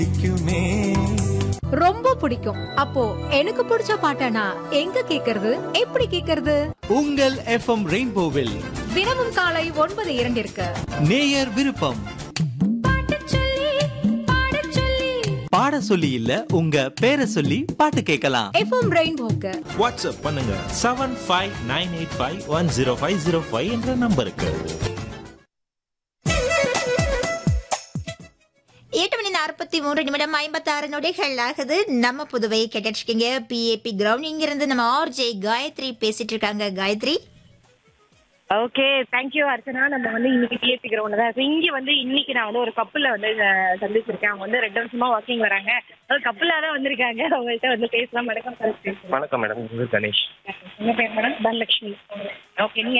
பிடிக்குமே ரொம்ப பிடிக்கும் அப்போ எனக்கு பிடிச்ச பாட்டனா எங்க கேக்குறது எப்படி கேக்குறது உங்கள் எஃப்எம் ரெயின்போவில் தினமும் காலை ஒன்பது இரண்டிற்கு நேயர் விருப்பம் பாட சொல்லி இல்ல உங்க பேரை சொல்லி பாட்டு கேட்கலாம் எஃப்எம் ரெயின்போக்கு வாட்ஸ்அப் பண்ணுங்க seven five nine eight five one zero five zero five என்ற நம்பருக்கு எட்டு மணி நாற்பத்தி மூன்று நிமிடம் ஐம்பத்தாறு நொடிகள் ஆகுது நம்ம புதுவை கேட்டுருக்கீங்க பிஏபி கிரவுண்ட் இங்க இருந்து நம்ம ஆர்ஜே காயத்ரி பேசிட்டு இருக்காங்க காயத்ரி ஓகே தேங்க்யூ அர்ச்சனா நம்ம வந்து இன்னைக்கு டிஎஸ்சி கிரவுண்ட் தான் இருக்கோம். இங்க வந்து இன்னைக்கு நான் வந்து ஒரு கப்பல்ல வந்து அஹ், சந்திச்சிருக்கேன் அவங்க வந்து ரெண்டு வருஷமா வாக்கிங் வராங்க அதாவது கப்பலா தான் வந்திருக்காங்க அவங்கள்ட்ட வந்து பேசலாம் வணக்கம் சார் வணக்கம் மேடம் இது கணேஷ் உங்க பேர் மேடம் தனலட்சுமி ஓகே நீங்க